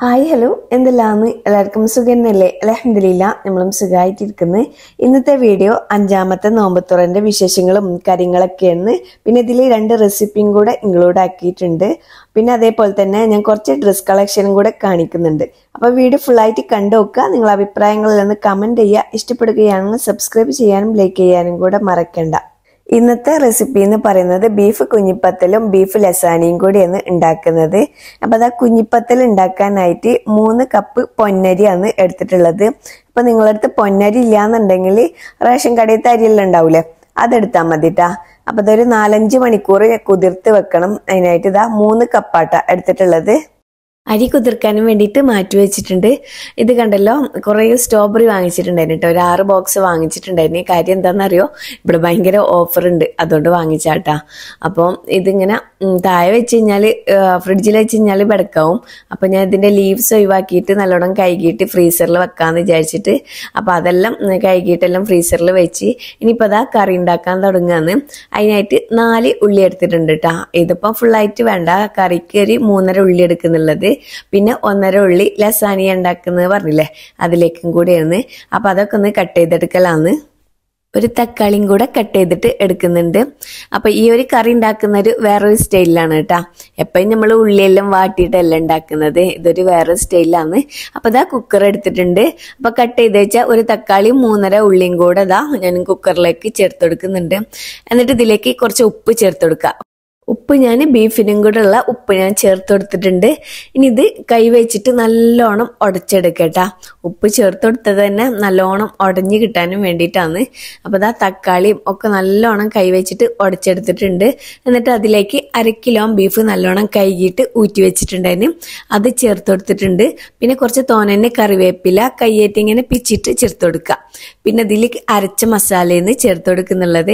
Hi hello എന്തെല്ലാന്ന് എല്ലാവർക്കും സുഖന്നല്ലേ അലഹമില്ല നമ്മളും സുഖമായിട്ടിരിക്കുന്നു ഇന്നത്തെ വീഡിയോ അഞ്ചാമത്തെ നോമ്പത്തുറന്റെ വിശേഷങ്ങളും കാര്യങ്ങളൊക്കെയാണ് പിന്നെ ഇതിൽ രണ്ട് റെസിപ്പിയും കൂടെ ഇൻക്ലൂഡ് ആക്കിയിട്ടുണ്ട് പിന്നെ അതേപോലെ തന്നെ ഞാൻ കുറച്ച് ഡ്രസ് കളക്ഷനും കൂടെ കാണിക്കുന്നുണ്ട് അപ്പോൾ വീഡിയോ ഫുള്ളായിട്ട് കണ്ടു നോക്കുക നിങ്ങൾ അഭിപ്രായങ്ങളിൽ നിന്ന് കമൻറ്റ് ചെയ്യുക ഇഷ്ടപ്പെടുകയാണെങ്കിൽ സബ്സ്ക്രൈബ് ചെയ്യാനും ലൈക്ക് ചെയ്യാനും കൂടെ മറക്കണ്ട ഇന്നത്തെ റെസിപ്പി എന്ന് പറയുന്നത് ബീഫ് കുഞ്ഞിപ്പത്തലും ബീഫ് ലസാനിയും കൂടിയാണ് ഉണ്ടാക്കുന്നത് അപ്പൊ അത് ആ കുഞ്ഞിപ്പത്തൽ ഉണ്ടാക്കാനായിട്ട് മൂന്ന് കപ്പ് പൊന്നരിയാണ് എടുത്തിട്ടുള്ളത് അപ്പൊ നിങ്ങളടുത്ത് പൊന്നരി ഇല്ലാന്നുണ്ടെങ്കിൽ റേഷൻ കടയിലത്തെ അരിയെല്ലാം ഉണ്ടാവൂലേ അതെടുത്താൽ മതിട്ടാ അപ്പൊ ഇതൊരു നാലഞ്ച് മണിക്കൂർ കുതിർത്ത് വെക്കണം അതിനായിട്ട് ഇതാ മൂന്ന് കപ്പാട്ട എടുത്തിട്ടുള്ളത് അരി കുതിർക്കാനും വേണ്ടിയിട്ട് മാറ്റി വെച്ചിട്ടുണ്ട് ഇത് കണ്ടല്ലോ കുറേ സ്ട്രോബെറി വാങ്ങിച്ചിട്ടുണ്ടായിരുന്നു കേട്ടോ ഒരു ആറ് ബോക്സ് വാങ്ങിച്ചിട്ടുണ്ടായിരുന്നു കാര്യം എന്താണെന്നറിയോ ഇവിടെ ഭയങ്കര ഓഫർ ഉണ്ട് അതുകൊണ്ട് വാങ്ങിച്ചാട്ടാ അപ്പോൾ ഇതിങ്ങനെ ഉം, താഴെ വെച്ച് കഴിഞ്ഞാൽ ഫ്രിഡ്ജിൽ വെച്ച് കഴിഞ്ഞാൽ ബെടക്കാവും അപ്പോൾ ഞാൻ ഇതിൻ്റെ ലീവ്സ് ഒഴിവാക്കിയിട്ട് നല്ലോണം കഴുകിയിട്ട് ഫ്രീസറിൽ വെക്കാമെന്ന് വിചാരിച്ചിട്ട് അപ്പോൾ അതെല്ലാം ഉം, കഴുകിയിട്ടെല്ലാം ഫ്രീസറിൽ വെച്ച് ഇനിയിപ്പോൾ അതാ കറി ഉണ്ടാക്കാൻ തുടങ്ങുകയാണ് അതിനായിട്ട് നാല് ഉള്ളി എടുത്തിട്ടുണ്ട് കേട്ടോ ഇതിപ്പോൾ ഫുള്ളായിട്ട് വേണ്ട കറിക്ക് ഒരു മൂന്നര ഉള്ളി എടുക്കുന്നുള്ളത് പിന്നെ ഒന്നര ഉള്ളി ലസാനിയ ഉണ്ടാക്കുന്നത് പറഞ്ഞില്ലേ അതിലേക്കും കൂടെയാണ് അപ്പം അതൊക്കെ ഒന്ന് കട്ട് ചെയ്തെടുക്കലാന്ന് ഒരു തക്കാളിയും കൂടെ കട്ട് ചെയ്തിട്ട് എടുക്കുന്നുണ്ട് അപ്പൊ ഈ ഒരു കറി ഉണ്ടാക്കുന്നത് വേറൊരു സ്റ്റൈലിലാണ് കേട്ടാ എപ്പോഴും നമ്മൾ ഉള്ളിയെല്ലാം വാട്ടിയിട്ടല്ല ഉണ്ടാക്കുന്നത് ഇതൊരു വേറെ സ്റ്റൈലിലാണ് അപ്പൊ ഇതാ കുക്കർ എടുത്തിട്ടുണ്ട് അപ്പൊ കട്ട് ചെയ്ത് വെച്ചാൽ ഒരു തക്കാളിയും മൂന്നര ഉള്ളിയും കൂടെ ഇതാ ഞാൻ കുക്കറിലേക്ക് ചേർത്ത് കൊടുക്കുന്നുണ്ട് എന്നിട്ട് ഇതിലേക്ക് കുറച്ച് ഉപ്പ് ചേർത്ത് കൊടുക്കുക ഉപ്പ് ഞാൻ ബീഫിനും കൂടെ ഉള്ള ഉപ്പ് ഞാൻ ചേർത്ത് കൊടുത്തിട്ടുണ്ട് ഇനി ഇത് കൈ വെച്ചിട്ട് നല്ലോണം ഉടച്ചെടുക്കട്ടാ ഉപ്പ് ചേർത്ത് കൊടുത്തത് തന്നെ നല്ലോണം ഉടഞ്ഞു കിട്ടാനും വേണ്ടിയിട്ടാണ് അപ്പോൾ ഇതാ തക്കാളിയും ഒക്കെ നല്ലോണം കൈ വെച്ചിട്ട് ഉടച്ചെടുത്തിട്ടുണ്ട് എന്നിട്ട് അതിലേക്ക് അര കിലോ ബീഫ് നല്ലോണം കഴുകിയിട്ട് ഊറ്റി വെച്ചിട്ടുണ്ടായിരുന്നു അത് ചേർത്ത് കൊടുത്തിട്ടുണ്ട് പിന്നെ കുറച്ച് തോനന്നെ കറിവേപ്പില കയ്യേറ്റ് ഇങ്ങനെ പിച്ചിട്ട് ചേർത്ത് കൊടുക്കുക പിന്നെ ഇതിലേക്ക് അരച്ച മസാലയെന്ന് ചേർത്ത് കൊടുക്കുന്നുള്ളത്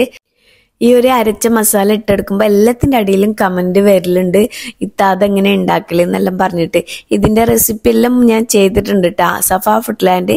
ഈ ഒരു അരച്ച മസാല ഇട്ടെടുക്കുമ്പോൾ എല്ലാത്തിൻ്റെ അടിയിലും കമൻറ്റ് വരലുണ്ട് ഇത്താത് എങ്ങനെ ഉണ്ടാക്കല് എന്നെല്ലാം പറഞ്ഞിട്ട് ഇതിൻ്റെ റെസിപ്പി എല്ലാം ഞാൻ ചെയ്തിട്ടുണ്ട് കേട്ടോ സഫ ഫുഡ്ലാൻഡ്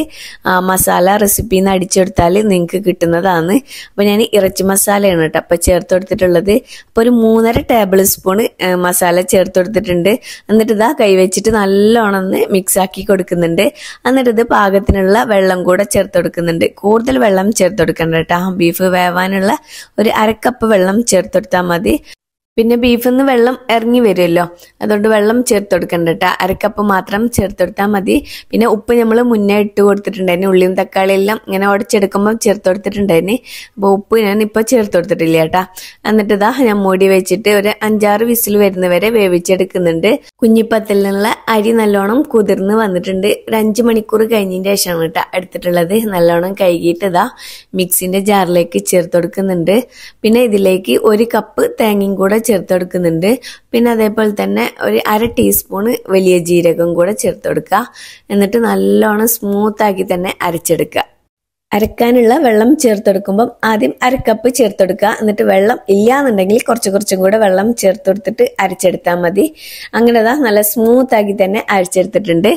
മസാല റെസിപ്പി എന്ന് അടിച്ചെടുത്താൽ നിങ്ങൾക്ക് കിട്ടുന്നതാണ് അപ്പോൾ ഞാൻ ഇറച്ചി മസാലയാണ് കേട്ടോ അപ്പോൾ ചേർത്ത് കൊടുത്തിട്ടുള്ളത് അപ്പോൾ ഒരു മൂന്നര ടേബിൾ സ്പൂൺ മസാല ചേർത്ത് കൊടുത്തിട്ടുണ്ട് എന്നിട്ട് ഇതാ കൈവച്ചിട്ട് നല്ലോണം ഒന്ന് മിക്സ് ആക്കി കൊടുക്കുന്നുണ്ട് എന്നിട്ട് ഇത് പാകത്തിനുള്ള വെള്ളം കൂടെ ചേർത്ത് കൊടുക്കുന്നുണ്ട് കൂടുതൽ വെള്ളം ചേർത്ത് കൊടുക്കണ്ട കേട്ടോ ബീഫ് വേവാനുള്ള ഒരു അരക്കപ്പ് വെള്ളം ചേർത്ത് കൊടുത്താൽ മതി പിന്നെ ബീഫിൽ നിന്ന് വെള്ളം ഇറങ്ങി വരുമല്ലോ അതുകൊണ്ട് വെള്ളം ചേർത്ത് കൊടുക്കണ്ട കേട്ടോ അരക്കപ്പ് മാത്രം ചേർത്ത് കൊടുത്താൽ മതി പിന്നെ ഉപ്പ് നമ്മൾ മുന്നേ ഇട്ട് കൊടുത്തിട്ടുണ്ടായിരുന്നു ഉള്ളിയും തക്കാളി എല്ലാം ഇങ്ങനെ ഉടച്ചെടുക്കുമ്പോൾ ചേർത്ത് കൊടുത്തിട്ടുണ്ടായിരുന്നു അപ്പോൾ ഉപ്പ് ഞാൻ ഇപ്പോൾ ചേർത്ത് കൊടുത്തിട്ടില്ല കേട്ടാ എന്നിട്ട് ഇതാ ഞാൻ മൂടി വെച്ചിട്ട് ഒരു അഞ്ചാറ് വിസിൽ വരുന്നവരെ വേവിച്ചെടുക്കുന്നുണ്ട് കുഞ്ഞിപ്പത്തിൽ നിന്നുള്ള അരി നല്ലോണം കുതിർന്ന് വന്നിട്ടുണ്ട് ഒരു അഞ്ച് മണിക്കൂർ കഴിഞ്ഞതിന് ശേഷമാണ് കേട്ടോ എടുത്തിട്ടുള്ളത് നല്ലോണം കഴുകിയിട്ട് ഇതാ മിക്സിന്റെ ജാറിലേക്ക് ചേർത്ത് കൊടുക്കുന്നുണ്ട് പിന്നെ ഇതിലേക്ക് ഒരു കപ്പ് തേങ്ങയും കൂടെ ചേർത്ത് കൊടുക്കുന്നുണ്ട് പിന്നെ അതേപോലെ തന്നെ ഒരു അര ടീസ്പൂണ് വലിയ ജീരകം കൂടെ ചേർത്ത് കൊടുക്കുക എന്നിട്ട് നല്ലോണം സ്മൂത്ത് ആക്കി തന്നെ അരച്ചെടുക്കുക അരക്കാനുള്ള വെള്ളം ചേർത്തെടുക്കുമ്പം ആദ്യം അരക്കപ്പ് ചേർത്തെടുക്കുക എന്നിട്ട് വെള്ളം ഇല്ലാന്നുണ്ടെങ്കിൽ കുറച്ച് കുറച്ചും കൂടെ വെള്ളം ചേർത്ത് കൊടുത്തിട്ട് അരച്ചെടുത്താൽ മതി അങ്ങനെ ദാ നല്ല സ്മൂത്ത് ആക്കി തന്നെ അരച്ചെടുത്തിട്ടുണ്ട്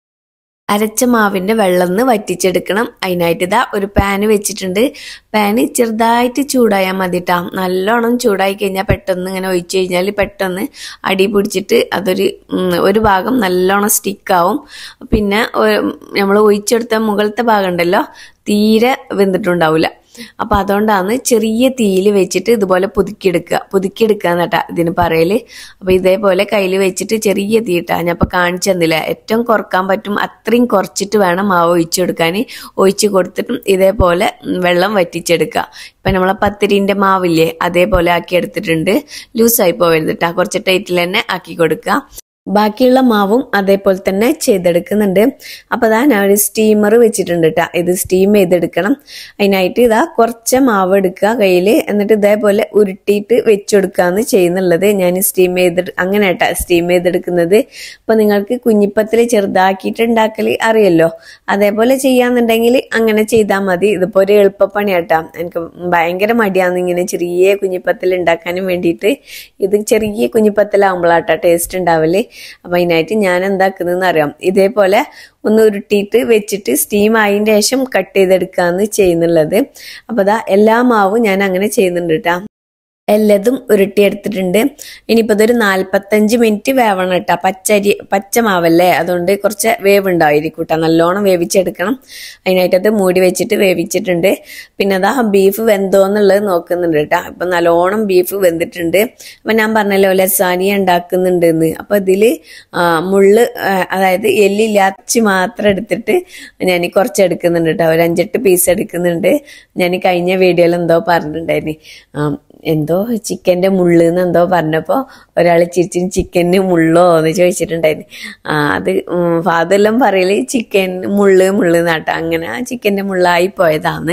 അരച്ച മാവിന്റെ വെള്ളം ഒന്ന് വറ്റിച്ചെടുക്കണം അതിനായിട്ട് ഇതാ ഒരു പാന് വെച്ചിട്ടുണ്ട് പാന് ചെറുതായിട്ട് ചൂടായാൽ മതി കേട്ടോ നല്ലോണം ചൂടായി കഴിഞ്ഞാൽ പെട്ടെന്ന് ഇങ്ങനെ ഒഴിച്ചു കഴിഞ്ഞാൽ പെട്ടെന്ന് അടി പിടിച്ചിട്ട് അതൊരു ഉം, ഒരു ഭാഗം നല്ലോണം സ്റ്റിക്കാവും പിന്നെ നമ്മൾ ഒഴിച്ചെടുത്ത മുകളിലത്തെ ഭാഗം ഉണ്ടല്ലോ തീരെ വെന്തിട്ടുണ്ടാവില്ല അപ്പൊ അതുകൊണ്ടാണ് ചെറിയ തീയിൽ വെച്ചിട്ട് ഇതുപോലെ പുതുക്കിയെടുക്കുക പുതുക്കിയെടുക്കുക എന്നട്ടാ ഇതിന് പറയല് അപ്പൊ ഇതേപോലെ കയ്യിൽ വെച്ചിട്ട് ചെറിയ തീ ഇട്ടാ ഞാൻ ഇപ്പൊ കാണിച്ചു തന്നില്ല ഏറ്റവും കുറക്കാൻ പറ്റും അത്രയും കുറച്ചിട്ട് വേണം മാവ് ഒഴിച്ചു കൊടുക്കാൻ ഒഴിച്ചു കൊടുത്തിട്ടും ഇതേപോലെ ഉം, വെള്ളം വറ്റിച്ചെടുക്കുക ഇപ്പൊ നമ്മളെ പത്തിരിന്റെ മാവില്ലേ അതേപോലെ ആക്കി എടുത്തിട്ടുണ്ട് ലൂസായി പോകരുത് കേട്ടോ കുറച്ച് ടൈറ്റിൽ തന്നെ ആക്കി കൊടുക്കുക ബാക്കിയുള്ള മാവും അതേപോലെ തന്നെ ചെയ്തെടുക്കുന്നുണ്ട് അപ്പോൾ ഇതാ ഞാൻ ഒരു സ്റ്റീമർ വെച്ചിട്ടുണ്ട് കേട്ടോ ഇത് സ്റ്റീം ചെയ്തെടുക്കണം അതിനായിട്ട് ഇതാ കുറച്ച് മാവ് എടുക്കുക കയ്യിൽ എന്നിട്ട് ഇതേപോലെ ഉരുട്ടിയിട്ട് വെച്ചെടുക്കാന്ന് ചെയ്യുന്നുള്ളത് ഞാൻ സ്റ്റീം ചെയ്ത് അങ്ങനെ കേട്ടോ സ്റ്റീം ചെയ്തെടുക്കുന്നത് അപ്പോൾ നിങ്ങൾക്ക് കുഞ്ഞിപ്പത്തിൽ ചെറുതാക്കിയിട്ട് ഉണ്ടാക്കൽ അറിയല്ലോ അതേപോലെ ചെയ്യാന്നുണ്ടെങ്കിൽ അങ്ങനെ ചെയ്താൽ മതി ഇതിപ്പോൾ ഒരു എളുപ്പപ്പണി കേട്ടോ എനിക്ക് ഭയങ്കര മടിയാണ് ഇങ്ങനെ ചെറിയ കുഞ്ഞിപ്പത്തിൽ ഉണ്ടാക്കാനും വേണ്ടിയിട്ട് ഇത് ചെറിയ കുഞ്ഞിപ്പത്തിലാവുമ്പോഴാട്ടോ ടേസ്റ്റ് ഉണ്ടാവല് അപ്പം അതിനായിട്ട് ഞാൻ എന്താക്കുന്നതെന്ന് അറിയാം ഇതേപോലെ ഒന്ന് ഉരുട്ടിയിട്ട് വെച്ചിട്ട് സ്റ്റീം ആയതിൻ്റെ ശേഷം കട്ട് ചെയ്തെടുക്കാന്ന് ചെയ്യുന്നുള്ളത് അപ്പോൾ ദാ എല്ലാ മാവും ഞാൻ അങ്ങനെ ചെയ്യുന്നുണ്ട് കേട്ടോ എല്ലതും ഉരുട്ടിയെടുത്തിട്ടുണ്ട് ഇനിയിപ്പോൾ ഇതൊരു നാൽപ്പത്തഞ്ച് മിനിറ്റ് വേവണം കേട്ടോ പച്ചരി പച്ച മാവല്ലേ അതുകൊണ്ട് കുറച്ച് വേവ് ഉണ്ടായിരിക്കും കേട്ടോ നല്ലോണം വേവിച്ചെടുക്കണം അതിനായിട്ട് അത് മൂടി വെച്ചിട്ട് വേവിച്ചിട്ടുണ്ട് പിന്നെ അതാ ബീഫ് വെന്തോ എന്നുള്ളത് നോക്കുന്നുണ്ട് കേട്ടോ അപ്പം നല്ലോണം ബീഫ് വെന്തിട്ടുണ്ട് അപ്പം ഞാൻ പറഞ്ഞല്ലോ ലസാനിയ ഉണ്ടാക്കുന്നുണ്ട് എന്ന് അപ്പം ഇതിൽ മുള്ള് ആ, അതായത് എല്ലില്ലാച്ചി മാത്രം എടുത്തിട്ട് ഞാൻ കുറച്ച് എടുക്കുന്നുണ്ട് കേട്ടോ ഒരു അഞ്ചെട്ട് പീസ് എടുക്കുന്നുണ്ട് ഞാൻ കഴിഞ്ഞ വീഡിയോയിൽ എന്തോ പറഞ്ഞിട്ടുണ്ടായിരുന്നു ആ, എന്തോ ചിക്കൻ്റെ മുള്ള് എന്ന് എന്തോ പറഞ്ഞപ്പോൾ ഒരാൾ ചിരിച്ചിന് ചിക്കന് മുള്ളോ എന്ന് ചോദിച്ചിട്ടുണ്ടായിരുന്നു ആ അത് ഫാദറെല്ലാം പറയല് ചിക്കൻ മുള്ള് മുള്ള് നാട്ട അങ്ങനെ ചിക്കൻ്റെ മുള്ളായി പോയതാണ്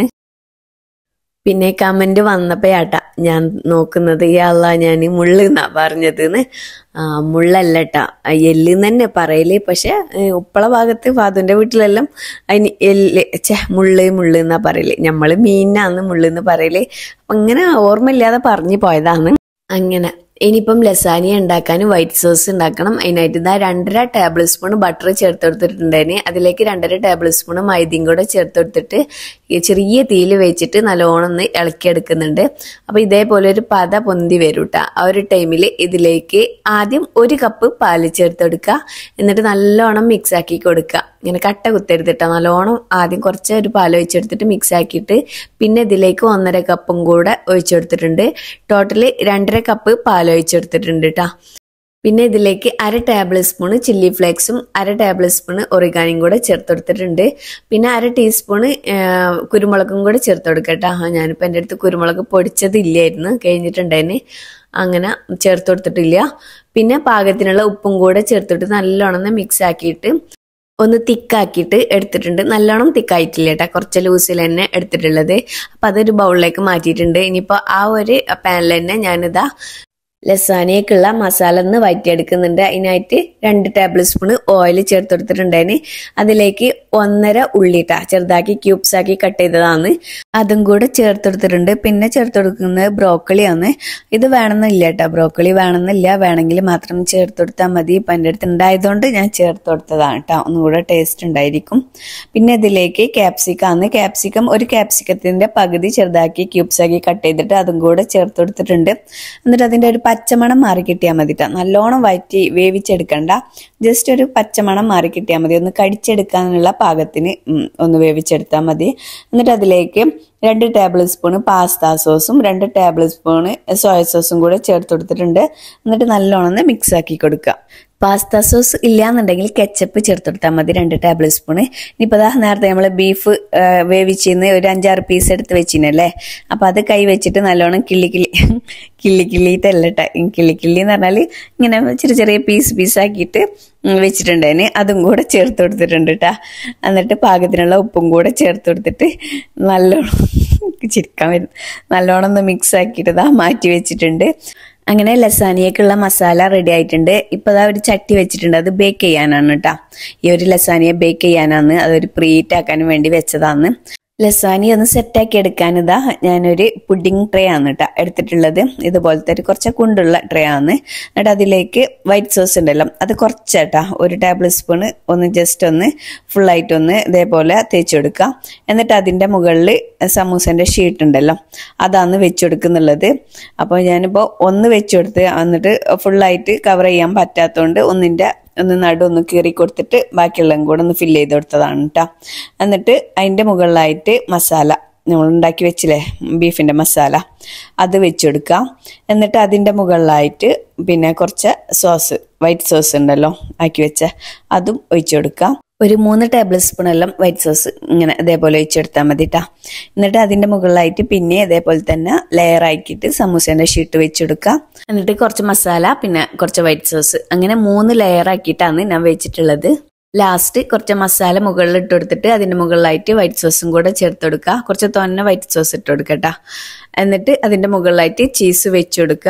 പിന്നെ കമന്റ് വന്നപ്പോഴാട്ടാ ഞാൻ നോക്കുന്നത് ഇയാളാ ഞാൻ മുള്ള് എന്നാ പറഞ്ഞതെന്ന് ആ മുള്ളല്ലട്ടാ എല്ല് തന്നെ പറയല് പക്ഷെ ഏ, ഉപ്പള ഭാഗത്ത് ഫാദുന്റെ വീട്ടിലെല്ലാം അതിന് എല്ല് ഛെ മുള്ള് മുള്ള് എന്നാ പറയല് നമ്മള് മീനാന്ന് മുള്ള് എന്ന് പറയല് അപ്പൊ അങ്ങനെ ഓർമ്മയില്ലാതെ പറഞ്ഞു പോയതാണ് അങ്ങനെ ഇനിയിപ്പം ലസാനിയ ഉണ്ടാക്കാൻ വൈറ്റ് സോസ് ഉണ്ടാക്കണം അതിനായിട്ട് ഇതാ രണ്ടര ടേബിൾ സ്പൂൺ ബട്ടർ ചേർത്ത് കൊടുത്തിട്ടുണ്ടായിന് അതിലേക്ക് രണ്ടര ടേബിൾ സ്പൂൺ മൈദയും കൂടെ ചേർത്ത് കൊടുത്തിട്ട് ഈ ചെറിയ തീയിൽ വെച്ചിട്ട് നല്ലോണം ഒന്ന് ഇളക്കിയെടുക്കുന്നുണ്ട് അപ്പോൾ ഇതേപോലെ ഒരു പത പൊന്തി വരും കേട്ടോ ആ ഒരു ടൈമിൽ ഇതിലേക്ക് ആദ്യം ഒരു കപ്പ് പാല് ചേർത്ത് കൊടുക്കുക എന്നിട്ട് നല്ലോണം മിക്സ് ആക്കി കൊടുക്കുക ഇങ്ങനെ കട്ട കുത്തരുത്തിട്ടോ നല്ലോണം ആദ്യം കുറച്ച് ഒരു പാൽ ഒഴിച്ചെടുത്തിട്ട് മിക്സ് ആക്കിയിട്ട് പിന്നെ ഇതിലേക്ക് ഒന്നര കപ്പും കൂടെ ഒഴിച്ചെടുത്തിട്ടുണ്ട് ടോട്ടല് രണ്ടര കപ്പ് പാൽ ഒഴിച്ചെടുത്തിട്ടുണ്ട് കേട്ടോ പിന്നെ ഇതിലേക്ക് അര ടേബിൾ സ്പൂൺ ചില്ലി ഫ്ലേക്സും അര ടേബിൾ സ്പൂൺ ഒറിഗാനിയും കൂടെ ചേർത്ത് കൊടുത്തിട്ടുണ്ട് പിന്നെ അര ടീസ്പൂണ് കുരുമുളകും കൂടെ ചേർത്ത് കൊടുക്കട്ടോ ആ ഞാനിപ്പോൾ എൻ്റെ അടുത്ത് കുരുമുളക് പൊടിച്ചതില്ലായിരുന്നു കഴിഞ്ഞിട്ടുണ്ടായിന് അങ്ങനെ ചേർത്ത് കൊടുത്തിട്ടില്ല പിന്നെ പാകത്തിനുള്ള ഉപ്പും കൂടെ ചേർത്തിട്ട് നല്ലോണം ഒന്ന് മിക്സ് ആക്കിയിട്ട് ഒന്ന് തിക്കാക്കിയിട്ട് എടുത്തിട്ടുണ്ട് നല്ലോണം തിക്കായിട്ടില്ല കേട്ടോ കുറച്ച് ലൂസിൽ തന്നെ എടുത്തിട്ടുള്ളത് അപ്പം അതൊരു ബൗളിലേക്ക് മാറ്റിയിട്ടുണ്ട് ഇനിയിപ്പോൾ ആ ഒരു പാനിൽ തന്നെ ഞാനിതാ ലസാനിയക്കുള്ള മസാല ഒന്ന് വഴറ്റിയെടുക്കുന്നുണ്ട് അതിനായിട്ട് രണ്ട് ടേബിൾ സ്പൂൺ ഓയിൽ ചേർത്ത് കൊടുത്തിട്ടുണ്ടായിന് അതിലേക്ക് ഒന്നര ഉള്ളിട്ട ചെറുതാക്കി ക്യൂബ്സ് ആക്കി കട്ട് ചെയ്തതാണ് അതും കൂടെ ചേർത്ത് കൊടുത്തിട്ടുണ്ട് പിന്നെ ചേർത്ത് കൊടുക്കുന്നത് ബ്രോക്കളിയാണ് ഇത് വേണമെന്നില്ല കേട്ടോ ബ്രോക്കളി വേണമെന്നില്ല വേണമെങ്കിൽ മാത്രം ചേർത്ത് കൊടുത്താൽ മതി ഇപ്പം എൻ്റെ അടുത്ത് ഉണ്ടായതുകൊണ്ട് ഞാൻ ചേർത്ത് കൊടുത്തതാണ് കേട്ടോ ഒന്നുകൂടെ ടേസ്റ്റ് ഉണ്ടായിരിക്കും പിന്നെ ഇതിലേക്ക് ക്യാപ്സിക്കാണ് ക്യാപ്സിക്കം ഒരു ക്യാപ്സിക്കത്തിൻ്റെ പകുതി ചെറുതാക്കി ക്യൂബ്സ് ആക്കി കട്ട് ചെയ്തിട്ട് അതും കൂടെ ചേർത്ത് കൊടുത്തിട്ടുണ്ട് എന്നിട്ട് അതിൻ്റെ ഒരു പച്ചമണം മാറി കിട്ടിയാൽ മതി ട്ടോ. നല്ലോണം വഴറ്റി വേവിച്ചെടുക്കണ്ട ജസ്റ്റ് ഒരു പച്ചമണം മാറി കിട്ടിയാൽ മതി ഒന്ന് കടിച്ചെടുക്കാനുള്ള പാകത്തിന് ഉം, ഒന്ന് വേവിച്ചെടുത്താൽ മതി എന്നിട്ട് അതിലേക്ക് രണ്ട് ടേബിൾ സ്പൂണ് പാസ്ത സോസും രണ്ട് ടേബിൾ സ്പൂണ് സോയ സോസും കൂടെ ചേർത്ത് കൊടുത്തിട്ടുണ്ട് എന്നിട്ട് നല്ലോണം ഒന്ന് മിക്സ് ആക്കി കൊടുക്കുക പാസ്ത സോസ് ഇല്ലാന്നുണ്ടെങ്കിൽ കെച്ചപ്പ് ചേർത്ത് കൊടുത്താൽ മതി രണ്ട് ടേബിൾ സ്പൂണ് ഇനിയിപ്പോൾ ദാ നേരത്തെ നമ്മൾ ബീഫ് വേവിച്ചിന്ന് ഒരു അഞ്ചാറ് പീസ് എടുത്ത് വെച്ചിനല്ലേ അപ്പോൾ അത് കൈ വെച്ചിട്ട് നല്ലോണം കിള്ളി കിള്ളി കിള്ളി കിള്ളിയിട്ടല്ല ട്ടാ. ഈ കിള്ളി കിള്ളി എന്ന് പറഞ്ഞാൽ ഇങ്ങനെ ചെറിയ ചെറിയ പീസ് പീസാക്കിയിട്ട് വെച്ചിട്ടുണ്ടായിന് അതും കൂടെ ചേർത്ത് കൊടുത്തിട്ടുണ്ട് കേട്ടാ എന്നിട്ട് പാകത്തിനുള്ള ഉപ്പും കൂടെ ചേർത്ത് കൊടുത്തിട്ട് നല്ലോണം ചിരിക്കാൻ വരും നല്ലോണം ഒന്ന് മിക്സ് ആക്കിയിട്ട് ഇതാ മാറ്റി വെച്ചിട്ടുണ്ട് അങ്ങനെ ലസാനിയക്കുള്ള മസാല റെഡി ആയിട്ടുണ്ട് ഇപ്പൊ അതാ ഒരു ചട്ടി വെച്ചിട്ടുണ്ട് അത് ബേക്ക് ചെയ്യാനാണ് കേട്ടോ ഈ ഒരു ലസാനിയ ബേക്ക് ചെയ്യാനാണ് അതൊരു പ്രീറ്റ് ആക്കാൻ വേണ്ടി വെച്ചതാണ് ലസാനി ഒന്ന് സെറ്റാക്കി എടുക്കാൻ ഇതാ ഞാനൊരു പുഡിംഗ് ട്രേ ആണ് കേട്ടോ എടുത്തിട്ടുള്ളത് ഇതുപോലത്തെ ഒരു കുറച്ച് കുണ്ടുള്ള ട്രേ ആണ് എന്നിട്ട് അതിലേക്ക് വൈറ്റ് സോസ് ഉണ്ടല്ലോ അത് കുറച്ചേട്ടാ ഒരു ടേബിൾ സ്പൂണ് ഒന്ന് ജസ്റ്റ് ഒന്ന് ഫുള്ളായിട്ട് ഒന്ന് ഇതേപോലെ തേച്ച് കൊടുക്കുക എന്നിട്ട് അതിൻ്റെ മുകളിൽ സമൂസൻ്റെ ഷീറ്റ് ഉണ്ടല്ലോ അതാണ് വെച്ച് കൊടുക്കുന്നുള്ളത് അപ്പോൾ ഞാനിപ്പോൾ ഒന്ന് വെച്ച് കൊടുത്ത് എന്നിട്ട് ഫുള്ളായിട്ട് കവർ ചെയ്യാൻ പറ്റാത്തതുകൊണ്ട് ഒന്നിൻ്റെ ഒന്ന് നടു ഒന്ന് കീറി കൊടുത്തിട്ട് ബാക്കിയുള്ളതും കൂടെ ഒന്ന് ഫില്ല് ചെയ്ത് കൊടുത്തതാണ് കേട്ടോ എന്നിട്ട് അതിൻ്റെ മുകളിലായിട്ട് മസാല നമ്മൾ ഉണ്ടാക്കി വെച്ചില്ലേ ബീഫിൻ്റെ മസാല അത് വെച്ച് കൊടുക്കുക എന്നിട്ട് അതിൻ്റെ മുകളിലായിട്ട് പിന്നെ കുറച്ച് സോസ് വൈറ്റ് സോസ് ഉണ്ടല്ലോ ആക്കി വെച്ച അതും ഒഴിച്ചു കൊടുക്കുക ഒരു മൂന്ന് ടേബിൾ സ്പൂൺ എല്ലാം വൈറ്റ് സോസ് ഇങ്ങനെ ഇതേപോലെ ഒഴിച്ചെടുത്താൽ മതി കേട്ടോ എന്നിട്ട് അതിൻ്റെ മുകളിലായിട്ട് പിന്നെ ഇതേപോലെ തന്നെ ലെയർ ആക്കിയിട്ട് സമൂസേൻ്റെ ഷീട്ട് വെച്ചെടുക്കുക എന്നിട്ട് കുറച്ച് മസാല പിന്നെ കുറച്ച് വൈറ്റ് സോസ് അങ്ങനെ മൂന്ന് ലെയർ ആക്കിയിട്ടാണ് ഞാൻ വെച്ചിട്ടുള്ളത് ലാസ്റ്റ് കുറച്ച് മസാല മുകളിൽ ഇട്ട് കൊടുത്തിട്ട് അതിൻ്റെ മുകളിലായിട്ട് വൈറ്റ് സോസും കൂടെ ചേർത്ത് കൊടുക്കുക കുറച്ച് തോന്നെ വൈറ്റ് സോസ് ഇട്ട് കൊടുക്കട്ടോ എന്നിട്ട് അതിൻ്റെ മുകളിലായിട്ട് ചീസ് വെച്ച് കൊടുക്കുക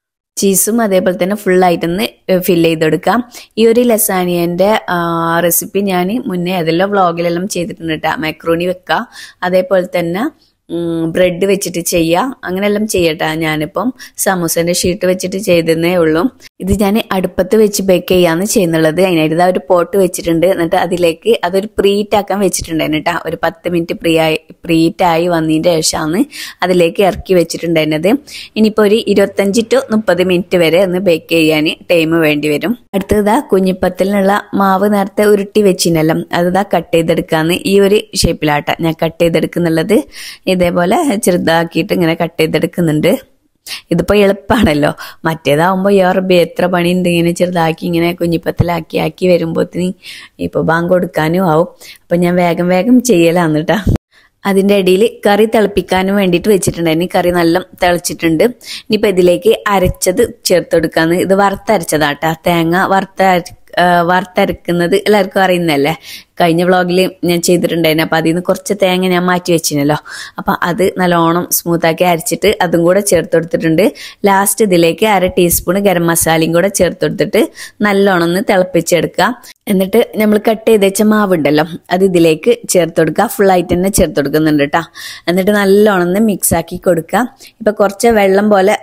ചീസും അതേപോലെ തന്നെ ഫുള്ളായിട്ടൊന്ന് ഫില്ല് ചെയ്തെടുക്കാം ഈ ഒരു ലസാനിയൻ്റെ റെസിപ്പി ഞാൻ മുന്നേ അതെല്ലാം വ്ളോഗിലെല്ലാം ചെയ്തിട്ടുണ്ട് കേട്ടോ മാക്രോണി വെക്കുക അതേപോലെ തന്നെ ബ്രെഡ് വെച്ചിട്ട് ചെയ്യുക അങ്ങനെയെല്ലാം ചെയ്യട്ടെ ഞാനിപ്പം സമൂസന്റെ ഷീറ്റ് വെച്ചിട്ട് ചെയ്തതേ ഉള്ളൂ ഇത് ഞാൻ അടുപ്പത്ത് വെച്ച് ബേക്ക് ചെയ്യാന്ന് ചെയ്യുന്നുള്ളത് അതിനായിട്ട് ഇതാ ഒരു പോട്ട് വെച്ചിട്ടുണ്ട് എന്നിട്ട് അതിലേക്ക് അതൊരു പ്രീറ്റ് ആക്കാൻ വെച്ചിട്ടുണ്ടായിരുന്നു കേട്ടോ ഒരു പത്ത് മിനിറ്റ് പ്രീ ആയി പ്രീറ്റ് ആയി വന്നതിന്റെ ശേഷമാണ് അതിലേക്ക് ഇറക്കി വെച്ചിട്ടുണ്ടായിരുന്നത് ഇനിയിപ്പോൾ ഒരു ഇരുപത്തഞ്ച് ടു മുപ്പത് മിനിറ്റ് വരെ ഒന്ന് ബേക്ക് ചെയ്യാൻ ടൈം വേണ്ടി വരും അടുത്തതാ കുഞ്ഞിപ്പത്തലിനുള്ള മാവ് നേരത്തെ ഉരുട്ടി വെച്ചിനല്ലോ അതിതാ കട്ട് ചെയ്തെടുക്കാന്ന് ഈ ഒരു ഷേപ്പിലാട്ട ഞാൻ കട്ട് ചെയ്തെടുക്കുന്നുള്ളത് ഇതേപോലെ ചെറുതാക്കിയിട്ട് ഇങ്ങനെ കട്ട് ചെയ്തെടുക്കുന്നുണ്ട് ഇതിപ്പോ എളുപ്പമാണല്ലോ മറ്റേതാവുമ്പോ യോറബി എത്ര പണിയുണ്ട് ഇങ്ങനെ ചെറുതാക്കി ഇങ്ങനെ കുഞ്ഞിപ്പത്തിലാക്കി ആക്കി വരുമ്പോത്തിന് ഇപ്പൊ ബാങ്ക് കൊടുക്കാനും ആവും അപ്പൊ ഞാൻ വേഗം വേഗം ചെയ്യലാന്ന് കേട്ടാ അതിന്റെ ഇടയിൽ കറി തിളപ്പിക്കാനും വേണ്ടിയിട്ട് വെച്ചിട്ടുണ്ടായിരുന്നു കറി നല്ല തിളച്ചിട്ടുണ്ട് ഇനിയിപ്പോ ഇതിലേക്ക് അരച്ചത് ചേർത്തെടുക്കാന്ന് ഇത് വറുത്തരച്ചതാട്ടാ തേങ്ങ വറുത്ത വറുത്തരക്കുന്നത് എല്ലാവർക്കും അറിയുന്നല്ലേ കഴിഞ്ഞ വ്ളോഗിൽ ഞാൻ ചെയ്തിട്ടുണ്ടായിരുന്നു അപ്പം അതിൽ നിന്ന് കുറച്ച് തേങ്ങ ഞാൻ മാറ്റി വെച്ചിനല്ലോ അപ്പം അത് നല്ലോണം സ്മൂത്താക്കി അരച്ചിട്ട് അതും കൂടെ ചേർത്ത് കൊടുത്തിട്ടുണ്ട് ലാസ്റ്റ് ഇതിലേക്ക് അര ടീസ്പൂൺ ഗരം മസാലയും കൂടെ ചേർത്ത് കൊടുത്തിട്ട് നല്ലോണം ഒന്ന് തിളപ്പിച്ചെടുക്കുക എന്നിട്ട് നമ്മൾ കട്ട് ചെയ്ത് വെച്ച മാവുണ്ടല്ലോ അത് ഇതിലേക്ക് ചേർത്ത് കൊടുക്കുക ഫുള്ളായിട്ട് തന്നെ ചേർത്ത് കൊടുക്കുന്നുണ്ട് കേട്ടോ എന്നിട്ട് നല്ലോണം ഒന്ന് മിക്സ് ആക്കി കൊടുക്കുക ഇപ്പം കുറച്ച് വെള്ളം പോലെ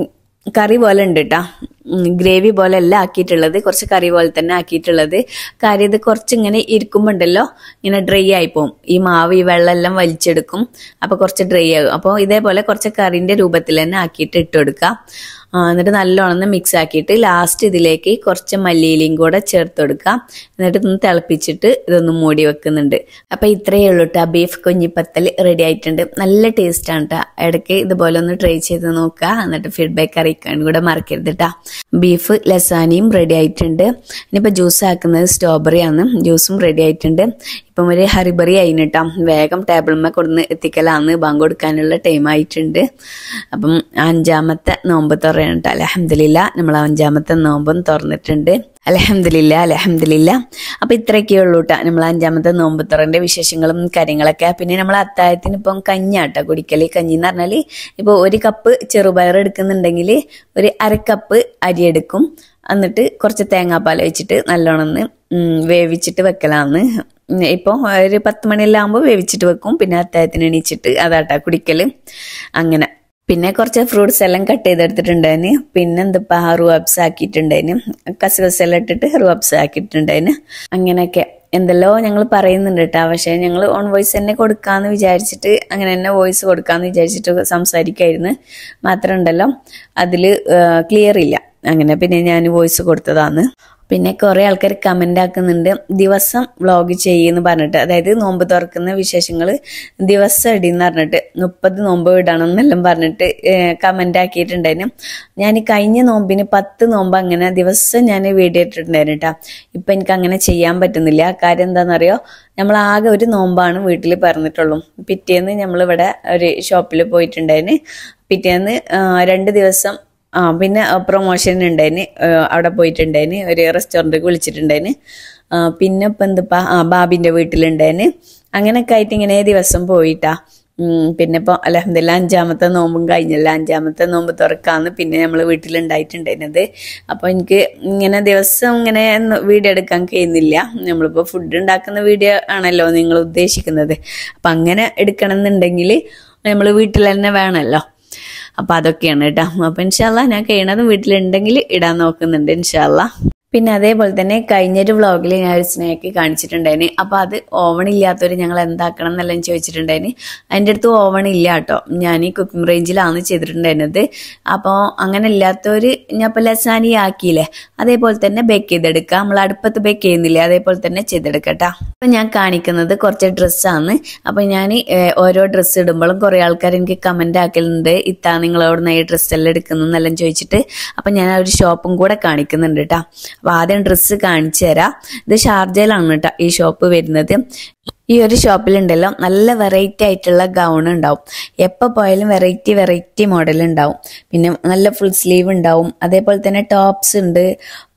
കറി പോലെ ഉണ്ട് കേട്ടോ ഗ്രേവി പോലെ അല്ല ആക്കിയിട്ടുള്ളത് കുറച്ച് കറി പോലെ തന്നെ ആക്കിയിട്ടുള്ളത് കാര്യം ഇത് കുറച്ച് ഇങ്ങനെ ഇരിക്കുമ്പോണ്ടല്ലോ ഇങ്ങനെ ഡ്രൈ ആയി പോകും ഈ മാവ് ഈ വെള്ളം എല്ലാം വലിച്ചെടുക്കും അപ്പോൾ കുറച്ച് ഡ്രൈ ആകും അപ്പോൾ ഇതേപോലെ കുറച്ച് കറിന്റെ രൂപത്തിൽ തന്നെ ആക്കിയിട്ട് ഇട്ട് കൊടുക്കുക എന്നിട്ട് നല്ലോണം ഒന്ന് മിക്സ് ആക്കിയിട്ട് ലാസ്റ്റ് ഇതിലേക്ക് കുറച്ച് മല്ലിയിലയും കൂടെ ചേർത്ത് കൊടുക്കുക എന്നിട്ട് ഒന്ന് തിളപ്പിച്ചിട്ട് ഇതൊന്ന് മൂടി വെക്കുന്നുണ്ട് അപ്പൊ ഇത്രയേ ഉള്ളൂ കേട്ടോ ബീഫ് കുഞ്ഞിപ്പത്തൽ റെഡി ആയിട്ടുണ്ട് നല്ല ടേസ്റ്റ് ആണ് കേട്ടോ ഇടയ്ക്ക് ഇതുപോലെ ഒന്ന് ട്രൈ ചെയ്ത് നോക്കുക എന്നിട്ട് ഫീഡ്ബാക്ക് അറിയിക്കാൻ കൂടെ മറക്കരുത് കേട്ടോ ബീഫ് ലസാനിയും റെഡി ആയിട്ടുണ്ട് ഇനിയിപ്പോൾ ജ്യൂസ് ആക്കുന്നത് സ്ട്രോബെറി ആണ് ജ്യൂസും റെഡി ആയിട്ടുണ്ട് ഇപ്പം ഒരു ഹറിബറി ആയിട്ടാ വേഗം ടേബിൾമേ കൊടുന്ന് എത്തിക്കലാന്ന് ബാങ്ക് കൊടുക്കാനുള്ള ടൈം ആയിട്ടുണ്ട് അപ്പം അഞ്ചാമത്തെ നോമ്പ് തുറയാണ് കേട്ടോ അലഹമില്ല നമ്മൾ അഞ്ചാമത്തെ നോമ്പും തുറന്നിട്ടുണ്ട് അലഹമില്ല അലഹമില്ല അപ്പൊ ഇത്രയൊക്കെ ഉള്ളൂ കേട്ടോ നമ്മൾ അഞ്ചാമത്തെ നോമ്പ് തുറന്റെ വിശേഷങ്ങളും കാര്യങ്ങളൊക്കെ പിന്നെ നമ്മൾ അത്താഴത്തിന് ഇപ്പം കഞ്ഞാട്ടോ കുടിക്കല് കഞ്ഞി എന്ന് പറഞ്ഞാൽ ഇപ്പോൾ ഒരു കപ്പ് ചെറുപയർ എടുക്കുന്നുണ്ടെങ്കിൽ ഒരു അര കപ്പ് അരി എടുക്കും എന്നിട്ട് കുറച്ച് തേങ്ങാപ്പാൽ വെച്ചിട്ട് നല്ലോണം ഒന്ന് വേവിച്ചിട്ട് വെക്കലാന്ന് ഇപ്പോൾ ഒരു പത്ത് മണിയെല്ലാം ആകുമ്പോൾ വേവിച്ചിട്ട് വെക്കും പിന്നെ അത്താഴത്തിന് എണീച്ചിട്ട് അതാട്ടാ കുടിക്കല് അങ്ങനെ പിന്നെ കുറച്ച് ഫ്രൂട്ട്സ് എല്ലാം കട്ട് ചെയ്തെടുത്തിട്ടുണ്ടായിന് പിന്നെ എന്തിപ്പാ റുവാബ്സ് ആക്കിയിട്ടുണ്ടായിന് കസകസ് എല്ലാം ഇട്ടിട്ട് റുവാബ്സ് ആക്കിയിട്ടുണ്ടായിന് അങ്ങനെയൊക്കെ എന്തെല്ലോ ഞങ്ങൾ പറയുന്നുണ്ട് കേട്ടോ പക്ഷേ ഞങ്ങൾ ഓൺ വോയിസ് തന്നെ കൊടുക്കാന്ന് വിചാരിച്ചിട്ട് അങ്ങനെ തന്നെ വോയിസ് കൊടുക്കാന്ന് വിചാരിച്ചിട്ട് സംസാരിക്കായിരുന്നു മാത്രം ഉണ്ടല്ലോ അതിൽ ക്ലിയർ ഇല്ല അങ്ങനെ പിന്നെ ഞാൻ വോയിസ് കൊടുത്തതാണ് പിന്നെ കുറെ ആൾക്കാർ കമന്റ് ആക്കുന്നുണ്ട് ദിവസം വ്ളോഗ് ചെയ്യുമെന്ന് പറഞ്ഞിട്ട് അതായത് നോമ്പ് തുറക്കുന്ന വിശേഷങ്ങൾ ദിവസം ഇടിയെന്ന് പറഞ്ഞിട്ട് മുപ്പത് നോമ്പ് ഇടണം എന്നെല്ലാം പറഞ്ഞിട്ട് കമന്റ് ആക്കിയിട്ടുണ്ടായിരുന്നു ഞാൻ കഴിഞ്ഞ നോമ്പിന് പത്ത് നോമ്പ് അങ്ങനെ ദിവസം ഞാൻ വീഡിയോ ഇട്ടിട്ടുണ്ടായിരുന്നു കേട്ടോ ഇപ്പൊ എനിക്ക് അങ്ങനെ ചെയ്യാൻ പറ്റുന്നില്ല കാര്യം എന്താണെന്നറിയോ നമ്മൾ ആകെ ഒരു നോമ്പാണ് വീട്ടിൽ പറഞ്ഞിട്ടുള്ളൂ പിറ്റേന്ന് നമ്മളിവിടെ ഒരു ഷോപ്പിൽ പോയിട്ടുണ്ടായിരുന്നു പിറ്റേന്ന് രണ്ട് ദിവസം ആ പിന്നെ പ്രൊമോഷൻ ഉണ്ടായിന് അവിടെ പോയിട്ടുണ്ടായിന് ഒരു റെസ്റ്റോറൻറ്റിൽ വിളിച്ചിട്ടുണ്ടായിന് പിന്നെ ഇപ്പം എന്തിപ്പാ ആ ബാബിൻ്റെ വീട്ടിലുണ്ടായിന് അങ്ങനെയൊക്കെ ആയിട്ട് ഇങ്ങനെ ദിവസം പോയിട്ടാ പിന്നെ ഇപ്പോൾ അലഹമില്ല അഞ്ചാമത്തെ നോമ്പും കഴിഞ്ഞല്ല അഞ്ചാമത്തെ നോമ്പ് തുറക്കാന്ന് പിന്നെ നമ്മൾ വീട്ടിലുണ്ടായിട്ടുണ്ടായിരുന്നത് അപ്പോൾ എനിക്ക് ഇങ്ങനെ ദിവസം ഇങ്ങനെ വീഡിയോ എടുക്കാൻ കഴിയുന്നില്ല നമ്മളിപ്പോൾ ഫുഡ് ഉണ്ടാക്കുന്ന വീഡിയോ ആണല്ലോ നിങ്ങൾ ഉദ്ദേശിക്കുന്നത് അപ്പം അങ്ങനെ എടുക്കണം എന്നുണ്ടെങ്കിൽ നമ്മൾ വീട്ടിൽ തന്നെ വേണമല്ലോ അപ്പൊ അതൊക്കെയാണ് കേട്ടോ അപ്പൊ ഇൻഷാല്ല ഞാൻ കഴിയണതും വീട്ടിലുണ്ടെങ്കിൽ ഇടാൻ നോക്കുന്നുണ്ട് ഇൻഷാല്ല പിന്നെ അതേപോലെ തന്നെ കഴിഞ്ഞൊരു വ്ളോഗിൽ ഞാൻ ഒരു സ്നാക്ക് കാണിച്ചിട്ടുണ്ടായിന് അപ്പോൾ അത് ഓവൺ ഇല്ലാത്തവർ ഞങ്ങൾ എന്താക്കണം എന്നെല്ലാം ചോദിച്ചിട്ടുണ്ടായിന് അതിൻ്റെ അടുത്ത് ഓവൺ ഇല്ല കേട്ടോ ഞാൻ ഈ കുക്കിംഗ് റേഞ്ചിലാണ് ചെയ്തിട്ടുണ്ടായിരുന്നത് അപ്പോൾ അങ്ങനെ ഇല്ലാത്തവർ ഞാൻ ഇപ്പോൾ ലസാനി ആക്കിയില്ലേ അതേപോലെ തന്നെ ബേക്ക് ചെയ്തെടുക്കുക നമ്മൾ അടുപ്പത്ത് ബേക്ക് ചെയ്യുന്നില്ലേ അതേപോലെ തന്നെ ചെയ്തെടുക്കട്ടോ അപ്പം ഞാൻ കാണിക്കുന്നത് കുറച്ച് ഡ്രസ്സാണ് അപ്പം ഞാൻ ഓരോ ഡ്രസ്സ് ഇടുമ്പോഴും കുറേ ആൾക്കാർ എനിക്ക് കമൻ്റ് ആക്കലുണ്ട് ഇത്താ നിങ്ങളോട് ഈ ഡ്രസ്സ് എല്ലാം എടുക്കുന്നതെന്നെല്ലാം ചോദിച്ചിട്ട് അപ്പം ഞാൻ ആ ഒരു ഷോപ്പും കൂടെ കാണിക്കുന്നുണ്ട് കേട്ടോ അപ്പോൾ ആദ്യം ഡ്രസ്സ് കാണിച്ചു തരാം ഇത് ഷാർജയിലാണ് കേട്ടോ ഈ ഷോപ്പ് വരുന്നത് ഈ ഒരു ഷോപ്പിലുണ്ടല്ലോ നല്ല വെറൈറ്റി ആയിട്ടുള്ള ഗൗൺ ഉണ്ടാവും എപ്പോൾ പോയാലും വെറൈറ്റി വെറൈറ്റി മോഡൽ ഉണ്ടാവും പിന്നെ നല്ല ഫുൾ സ്ലീവ് ഉണ്ടാവും അതേപോലെ തന്നെ ടോപ്സ് ഉണ്ട്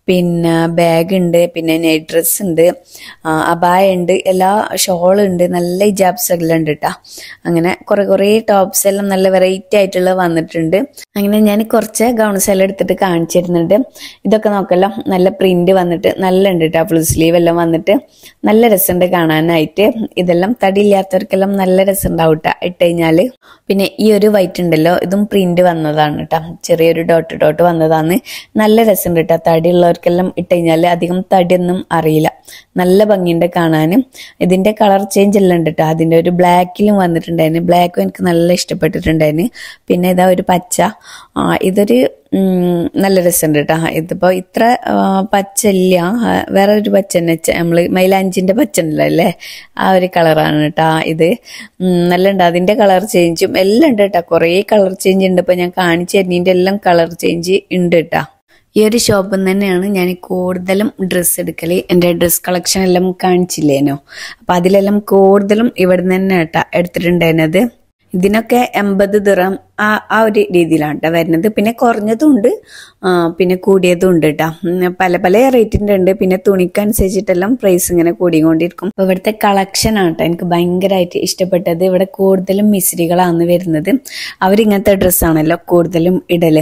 പിന്നെ ബാഗ് ഉണ്ട് പിന്നെ നൈറ്റ് ഡ്രസ് ഉണ്ട് ആ, അബായ ഉണ്ട് എല്ലാ ഷോൾ ഉണ്ട് നല്ല ഹിജാബ്സ് എല്ലാം ഉണ്ട് കേട്ടോ അങ്ങനെ കുറെ കുറേ ടോപ്സ് എല്ലാം നല്ല വെറൈറ്റി ആയിട്ടുള്ള വന്നിട്ടുണ്ട് അങ്ങനെ ഞാൻ കുറച്ച് ഗൗൺസ് എല്ലാം എടുത്തിട്ട് കാണിച്ചിരുന്നുണ്ട് ഇതൊക്കെ നോക്കല്ലോ നല്ല പ്രിന്റ് വന്നിട്ട് നല്ല ഉണ്ട് കേട്ടോ ഫുൾ സ്ലീവ് എല്ലാം വന്നിട്ട് നല്ല രസമുണ്ട് കാണാനായിട്ട് ഇതെല്ലാം തടിയില്ലാത്തവർക്കെല്ലാം നല്ല രസം ഉണ്ടാവും കേട്ടോ ഇട്ട് കഴിഞ്ഞാല് പിന്നെ ഈ ഒരു വൈറ്റ് ഉണ്ടല്ലോ ഇതും പ്രിന്റ് വന്നതാണ് കേട്ടോ ചെറിയൊരു ഡോട്ട് ഡോട്ട് വന്നതാണ് നല്ല രസമുണ്ട് കേട്ടോ തടിയുള്ളവർക്കെല്ലാം ഇട്ട് കഴിഞ്ഞാല് അധികം തടിയൊന്നും അറിയില്ല നല്ല ഭംഗിയുണ്ട് കാണാനും ഇതിന്റെ കളർ ചേഞ്ച് എല്ലാം ഉണ്ട് കേട്ടോ അതിന്റെ ഒരു ബ്ലാക്കിലും വന്നിട്ടുണ്ടായിരുന്നു ബ്ലാക്കും എനിക്ക് നല്ല ഇഷ്ടപ്പെട്ടിട്ടുണ്ടായിരുന്നു പിന്നെ ഇതാ ഒരു പച്ച ആ, ഇതൊരു ഉം, നല്ല രസമുണ്ട് കേട്ടോ ഇതിപ്പോ ഇത്ര ആ, പച്ച ഇല്ല ആ, വേറെ ഒരു പച്ച തന്നെ ചെ- നമ്മള് മൈലാഞ്ചിന്റെ പച്ച ഉണ്ടല്ലോ അല്ലേ ആ ഒരു കളറാണ് കേട്ടോ ഇത് ഉം, നല്ല ഉണ്ട് അതിന്റെ കളർ ചേഞ്ചും എല്ലാം ഉണ്ട് കേട്ടോ കുറേ കളർ ചേഞ്ച് ഉണ്ട് ഇപ്പൊ ഞാൻ കാണിച്ചു തരുന്നതിന്റെ എല്ലാം കളർ ചേഞ്ച് ഉണ്ട് കേട്ടോ ഈ ഒരു ഷോപ്പിൽ നിന്ന് തന്നെയാണ് ഞാൻ കൂടുതലും ഡ്രസ്സ് എടുക്കല് എൻ്റെ ഡ്രസ് കളക്ഷൻ എല്ലാം കാണിച്ചില്ലേനോ അപ്പൊ അതിലെല്ലാം കൂടുതലും ഇവിടെ നിന്ന് തന്നെ കേട്ടാ എടുത്തിട്ടുണ്ടായിരുന്നത് ഇതിനൊക്കെ എൺപത് ദിറം ആ ആ ഒരു രീതിയിലാണ് കേട്ടോ വരുന്നത് പിന്നെ കുറഞ്ഞതും ഉണ്ട് ആ, പിന്നെ കൂടിയതും ഉണ്ട് കേട്ടോ ഉം, പല പല റേറ്റിൻ്റെ ഉണ്ട് പിന്നെ തുണിക്കനുസരിച്ചിട്ടെല്ലാം പ്രൈസ് ഇങ്ങനെ കൂടിക്കൊണ്ടിരിക്കും അപ്പൊ ഇവിടുത്തെ കളക്ഷൻ ആണ് കേട്ടോ എനിക്ക് ഭയങ്കരമായിട്ട് ഇഷ്ടപ്പെട്ടത് ഇവിടെ കൂടുതലും മിസ്രികളാണ് വരുന്നത് അവരിങ്ങനത്തെ ഡ്രസ്സാണല്ലോ കൂടുതലും ഇടല്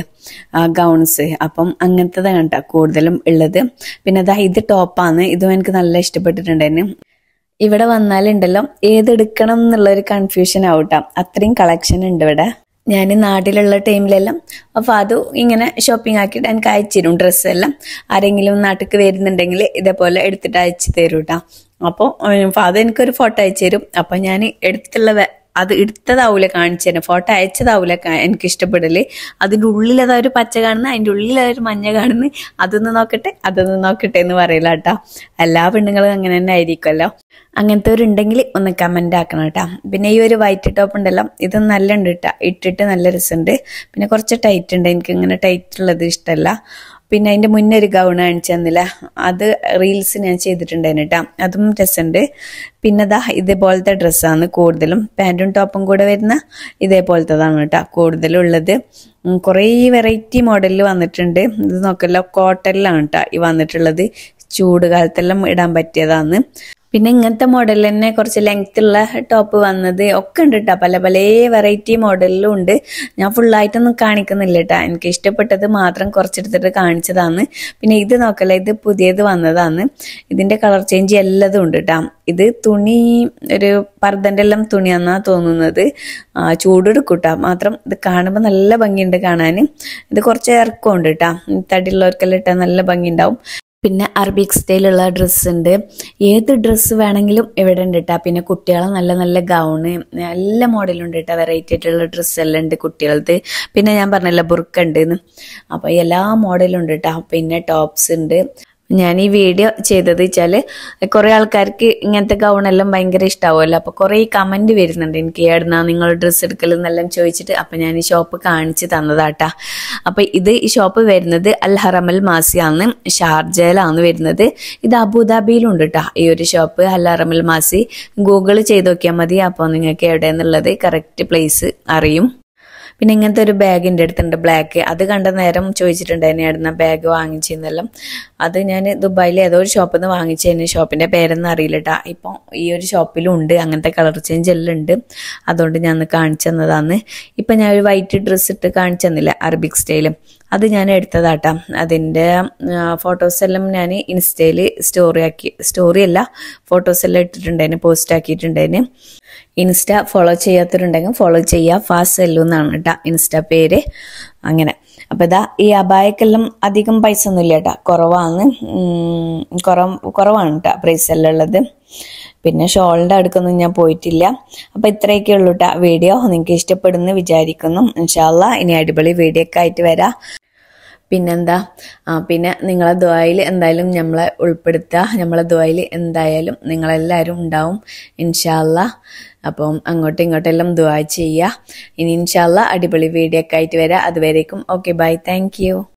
ഗൗൺസ് അപ്പം അങ്ങനത്തതാണ് കേട്ടോ കൂടുതലും ഉള്ളത് പിന്നെ അതാ ഇത് ടോപ്പാണ് ഇതും എനിക്ക് നല്ല ഇഷ്ടപ്പെട്ടിട്ടുണ്ടായിരുന്നു ഇവിടെ വന്നാലുണ്ടല്ലോ ഏതെടുക്കണം എന്നുള്ള ഒരു കൺഫ്യൂഷൻ ആവട്ടാ അത്രയും കളക്ഷൻ ഉണ്ട് ഇവിടെ ഞാൻ നാട്ടിലുള്ള ടൈമിലെല്ലാം അപ്പോൾ അത് ഇങ്ങനെ ഷോപ്പിംഗ് ആക്കിയിട്ട് എനിക്ക് അയച്ചു തരും ഡ്രസ്സെല്ലാം ആരെങ്കിലും നാട്ടിലേക്ക് വരുന്നുണ്ടെങ്കിൽ ഇതേപോലെ എടുത്തിട്ട് അയച്ചു തരും കേട്ടോ അപ്പോൾ അത് എനിക്കൊരു ഫോട്ടോ അയച്ചു തരും അപ്പോൾ ഞാൻ എടുത്തുള്ള വെ- അത് എടുത്തതാവൂല കാണിച്ചു തരാം ഫോട്ടോ അയച്ചതാവൂല കാ- എനിക്ക് ഇഷ്ടപ്പെടല് അതിൻ്റെ ഉള്ളിൽ അതാ ഒരു പച്ച കാണുന്ന അതിൻ്റെ ഉള്ളിൽ അതൊരു മഞ്ഞ കാണുന്നു അതൊന്ന് നോക്കട്ടെ അതൊന്ന് നോക്കട്ടെ എന്ന് പറയില്ല കേട്ടോ എല്ലാ പെണ്ണുങ്ങളും അങ്ങനെ തന്നെ ആയിരിക്കുമല്ലോ അങ്ങനത്തെ ഒരു ഉണ്ടെങ്കിൽ ഒന്ന് കമന്റ് ആക്കണം കേട്ടോ പിന്നെ ഈ ഒരു വൈറ്റ് ടോപ്പ് ഉണ്ടല്ലോ ഇത് നല്ല ഉണ്ട് കേട്ടോ ഇട്ടിട്ട് നല്ല രസമുണ്ട് പിന്നെ കുറച്ച് ടൈറ്റ് ഉണ്ട് എനിക്ക് ഇങ്ങനെ ടൈറ്റ് ഉള്ളത് ഇഷ്ടമല്ല പിന്നെ അതിന്റെ മുന്നേ ഒരു ഗൗൺ കാണിച്ചു തന്നില്ല അത് റീൽസ് ഞാൻ ചെയ്തിട്ടുണ്ടായിരുന്നു കേട്ടോ അതും രസമുണ്ട് പിന്നെ ദാ ഇതേപോലത്തെ ഡ്രസ്സാണ് കൂടുതലും പാൻറ്റും ടോപ്പും കൂടെ വരുന്ന ഇതേപോലത്തതാണ് കേട്ടോ കൂടുതലും ഉള്ളത് ഉം, കുറേ വെറൈറ്റി മോഡലിൽ വന്നിട്ടുണ്ട് ഇത് നോക്കല്ലോ കോട്ടണിലാണ് കേട്ടോ ഈ വന്നിട്ടുള്ളത് ചൂട് കാലത്തെല്ലാം ഇടാൻ പറ്റിയതാണ് പിന്നെ ഇങ്ങനത്തെ മോഡൽ തന്നെ കുറച്ച് ലെങ്ത് ഉള്ള ടോപ്പ് വന്നത് ഒക്കെ ഉണ്ട് കേട്ടോ പല പല വെറൈറ്റി മോഡലിലും ഉണ്ട് ഞാൻ ഫുള്ളായിട്ടൊന്നും കാണിക്കുന്നില്ല കേട്ടോ എനിക്ക് ഇഷ്ടപ്പെട്ടത് മാത്രം കുറച്ചെടുത്തിട്ട് കാണിച്ചതാണ് പിന്നെ ഇത് നോക്കല്ല ഇത് പുതിയത് വന്നതാണ് ഇതിന്റെ കളർ ചേഞ്ച് എല്ലാതും ഉണ്ട് കേട്ടോ ഇത് തുണി ഒരു പർദ്ദന്റെ എല്ലാം തുണിയാന്നാ തോന്നുന്നത് ആ, ചൂടെടുക്കും കേട്ടോ മാത്രം ഇത് കാണുമ്പോൾ നല്ല ഭംഗിയുണ്ട് കാണാൻ ഇത് കുറച്ച് ഇറക്കമുണ്ട് കേട്ടോ തടിയുള്ളവർക്കെല്ലാം ഇട്ടാൽ നല്ല ഭംഗി ഉണ്ടാവും പിന്നെ അറബിക് സ്റ്റൈലുള്ള ഡ്രസ്സ് ഉണ്ട് ഏത് ഡ്രസ്സ് വേണമെങ്കിലും ഇവിടെ ഉണ്ട് കേട്ടോ പിന്നെ കുട്ടികളെ നല്ല നല്ല ഗൗണ് എല്ലാ മോഡലും ഉണ്ട് കേട്ടോ വെറൈറ്റി ആയിട്ടുള്ള ഡ്രസ്സ് എല്ലാം ഉണ്ട് കുട്ടികളത് പിന്നെ ഞാൻ പറഞ്ഞല്ലോ ബുർക്ക ഉണ്ട് അപ്പോൾ എല്ലാ മോഡലും ഉണ്ട് കേട്ടോ പിന്നെ ടോപ്സ് ഉണ്ട് ഞാൻ ഈ വീഡിയോ ചെയ്തത് വെച്ചാല് കുറെ ആൾക്കാർക്ക് ഇങ്ങനത്തെ ഗൗണെല്ലാം ഭയങ്കര ഇഷ്ടാവുമല്ലോ അപ്പൊ കുറെ കമന്റ് വരുന്നുണ്ട് എനിക്ക് എവിടുന്നാ നിങ്ങൾ ഡ്രസ്സ് എടുക്കൽ എന്നെല്ലാം ചോദിച്ചിട്ട് അപ്പൊ ഞാൻ ഈ ഷോപ്പ് കാണിച്ചു തന്നതാട്ടാ അപ്പൊ ഇത് ഈ ഷോപ്പ് വരുന്നത് അൽ ഹറമൽ മാസിയാണ് ഷാർജയിലാണ് വരുന്നത് ഇത് അബുദാബിയിലുണ്ട് കേട്ടോ ഈ ഒരു ഷോപ്പ് അൽ ഹറമൽ മാസി ഗൂഗിൾ ചെയ്ത് നോക്കിയാൽ മതി അപ്പോൾ നിങ്ങൾക്ക് എവിടെയെന്നുള്ളത് കറക്റ്റ് പ്ലേസ് അറിയും പിന്നെ ഇങ്ങനത്തെ ഒരു ബാഗിൻ്റെ അടുത്തുണ്ട് ബ്ലാക്ക് അത് കണ്ട നേരം ചോദിച്ചിട്ടുണ്ടായിരുന്നു എവിടുന്ന ബാഗ് വാങ്ങിച്ചെന്നെല്ലാം അത് ഞാൻ ദുബായിൽ ഏതോ ഒരു ഷോപ്പിൽ നിന്ന് വാങ്ങിച്ചതിന് ഷോപ്പിന്റെ പേരൊന്നും അറിയില്ല കേട്ടാ ഇപ്പം ഈ ഒരു ഷോപ്പിലും ഉണ്ട് അങ്ങനത്തെ കളർ ചേഞ്ച് എല്ലാം ഉണ്ട് അതുകൊണ്ട് ഞാൻ ഒന്ന് കാണിച്ചു തന്നതാണ് ഇപ്പം ഞാൻ ഒരു വൈറ്റ് ഡ്രസ്സ് ഇട്ട് കാണിച്ചു തന്നില്ല അറബിക് സ്റ്റൈലും അത് ഞാൻ എടുത്തതാട്ടാ അതിൻ്റെ ഫോട്ടോസ് എല്ലാം ഞാൻ ഇൻസ്റ്റയിൽ സ്റ്റോറി ആക്കി സ്റ്റോറി അല്ല ഫോട്ടോസ് എല്ലാം ഇട്ടിട്ടുണ്ടായിരുന്നു പോസ്റ്റ് ആക്കിയിട്ടുണ്ടായിരുന്നു ഇൻസ്റ്റ ഫോളോ ചെയ്യാത്തവരുണ്ടെങ്കിൽ ഫോളോ ചെയ്യുക ഫാസ്റ്റ് സെല്ലു എന്നാണ് കേട്ടോ ഇൻസ്റ്റ പേര് അങ്ങനെ അപ്പൊ ഇതാ ഈ അബായക്കെല്ലാം അധികം പൈസ ഒന്നും ഇല്ല കേട്ടോ കുറവാണ് ഉം, കുറവ് കുറവാണ് കേട്ടോ പ്രൈസ് എല്ലാം ഉള്ളത് പിന്നെ ഷോളിന്റെ അടുക്കൊന്നും ഞാൻ പോയിട്ടില്ല അപ്പൊ ഇത്രയൊക്കെ ഉള്ളൂ കേട്ടോ വീഡിയോ നിങ്ങൾക്ക് ഇഷ്ടപ്പെടുന്നു വിചാരിക്കുന്നു ഇൻഷാല്ല ഇനി അടിപൊളി വീഡിയോ ഒക്കെ ആയിട്ട് വരാം പിന്നെന്താ ആ പിന്നെ നിങ്ങളെ ദ്വായിൽ എന്തായാലും നമ്മളെ ഉൾപ്പെടുത്തുക നമ്മളെ ദ്വായിൽ എന്തായാലും നിങ്ങളെല്ലാവരും ഉണ്ടാവും ഇൻഷാല്ല അപ്പം അങ്ങോട്ടും ഇങ്ങോട്ടെല്ലാം ദ്വാ ചെയ്യുക ഇനി ഇൻഷാല്ല അടിപൊളി വീഡിയോ ഒക്കെ ആയിട്ട് വരാം അതുവരേക്കും ഓക്കെ ബൈ താങ്ക് യു